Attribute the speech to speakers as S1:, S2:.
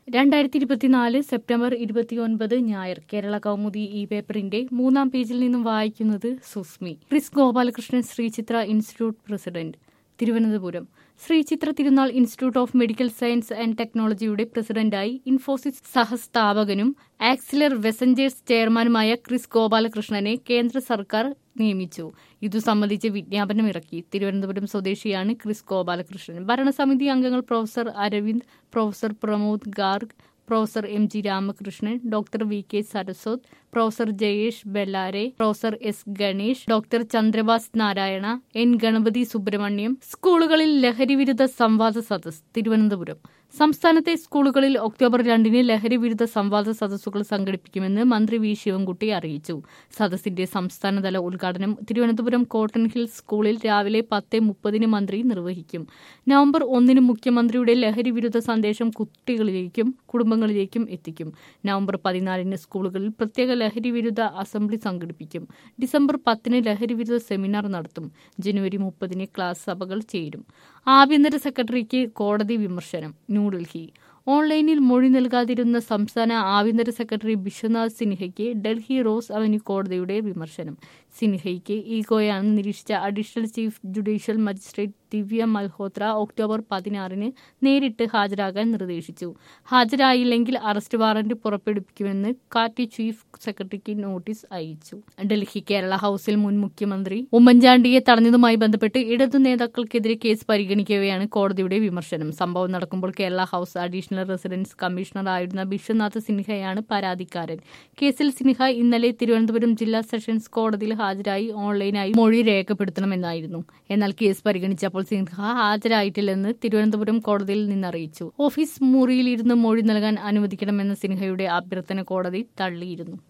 S1: രണ്ടായിരത്തി ഇരുപത്തിനാല് സെപ്റ്റംബർ ഇരുപത്തിയൊൻപത് ഞായർ കേരള കൗമുദി ഈ പേപ്പറിന്റെ മൂന്നാം പേജിൽ നിന്നും വായിക്കുന്നത് Susmi Kris Gopalakrishnan Sreechitra institute president Thiruvananthapuram Sreechitra Thirunal institute of medical science and ടെക്നോളജിയുടെ പ്രസിഡന്റായി ഇൻഫോസിസ് സഹസ്ഥാപകനും ആക്സിലർ വെസഞ്ചേഴ്സ് ചെയർമാനുമായ ക്രിസ് ഗോപാലകൃഷ്ണനെ കേന്ദ്ര സർക്കാർ നിയമിച്ചു ഇതു സംബന്ധിച്ച് വിജ്ഞാപനം ഇറക്കി തിരുവനന്തപുരം സ്വദേശിയാണ് ക്രിസ് ഗോപാലകൃഷ്ണൻ ഭരണസമിതി അംഗങ്ങൾ professor Aravind professor Pramod Garg professor M G Ramakrishnan doctor V K Saraswat professor Jayesh Bellare professor S Ganesh doctor Chandravas Narayana N Ganapathi Subrahmanyam സ്കൂളുകളിൽ ലഹരിവിരുദ്ധ സംവാദ സദസ് തിരുവനന്തപുരം സംസ്ഥാനത്തെ സ്കൂളുകളിൽ ഒക്ടോബർ രണ്ടിന് ലഹരിവിരുദ്ധ സംവാദ സദസ്സുകൾ സംഘടിപ്പിക്കുമെന്ന് മന്ത്രി വി ശിവൻകുട്ടി അറിയിച്ചു സദസ്സിന്റെ സംസ്ഥാനതല ഉദ്ഘാടനം തിരുവനന്തപുരം കോട്ടൺ ഹിൽസ് സ്കൂളിൽ രാവിലെ പത്ത് മുപ്പതിന് മന്ത്രി നിർവഹിക്കും നവംബർ ഒന്നിന് മുഖ്യമന്ത്രിയുടെ ലഹരിവിരുദ്ധ സന്ദേശം കുട്ടികളിലേക്കും കുടുംബങ്ങളിലേക്കും എത്തിക്കും നവംബർ പതിനാലിന് സ്കൂളുകളിൽ പ്രത്യേക ലഹരിവിരുദ്ധ അസംബ്ലി സംഘടിപ്പിക്കും ഡിസംബർ പത്തിന് ലഹരിവിരുദ്ധ സെമിനാർ നടത്തും ജനുവരി മുപ്പതിന് ക്ലാസ് സഭകൾ ചേരും ആഭ്യന്തര സെക്രട്ടറിക്ക് കോടതി വിമർശനം ന്യൂഡൽഹി ഓൺലൈനിൽ മൊഴി നൽകാതിരുന്ന സംസ്ഥാന ആഭ്യന്തര സെക്രട്ടറി ബിശ്വനാഥ് സിൻഹയ്ക്ക് ഡൽഹി റോസ് അവന്യൂ കോടതിയുടെ വിമർശനം സിൻഹയ്ക്ക് ഈഗോയാണെന്ന് നിരീക്ഷിച്ച additional chief judicial magistrate Divya Malhotra October പതിനാറിന് നേരിട്ട് ഹാജരാകാൻ നിർദ്ദേശിച്ചു ഹാജരായില്ലെങ്കിൽ അറസ്റ്റ് വാറന്റ് പുറപ്പെടുവിക്കുമെന്ന് കാറ്റി ചീഫ് സെക്രട്ടറിക്ക് നോട്ടീസ് അയച്ചു ഡൽഹി കേരള ഹൌസിൽ മുൻ മുഖ്യമന്ത്രി ഉമ്മൻചാണ്ടിയെ തടഞ്ഞതുമായി ബന്ധപ്പെട്ട് ഇടതു നേതാക്കൾക്കെതിരെ കേസ് പരിഗണിക്കവെയാണ് കോടതിയുടെ വിമർശനം സംഭവം നടക്കുമ്പോൾ കേരള ഹൌസ് അഡീഷണൽ റെസിഡൻസ് കമ്മീഷണറായിരുന്ന ബിശ്വനാഥ് സിൻഹയാണ് പരാതിക്കാരൻ കേസിൽ സിൻഹ ഇന്നലെ തിരുവനന്തപുരം ജില്ലാ സെഷൻസ് കോടതിയിൽ ഹാജരായി ഓൺലൈനായി മൊഴി രേഖപ്പെടുത്തണമെന്നായിരുന്നു എന്നാൽ കേസ് പരിഗണിച്ചപ്പോൾ സിൻഹ ഹാജരായിട്ടില്ലെന്ന് തിരുവനന്തപുരം കോടതിയിൽ നിന്നറിയിച്ചു ഓഫീസ് മുറിയിലിരുന്ന് മൊഴി നൽകാൻ അനുവദിക്കണമെന്ന സിൻഹയുടെ അഭ്യർത്ഥന കോടതി തള്ളിയിരുന്നു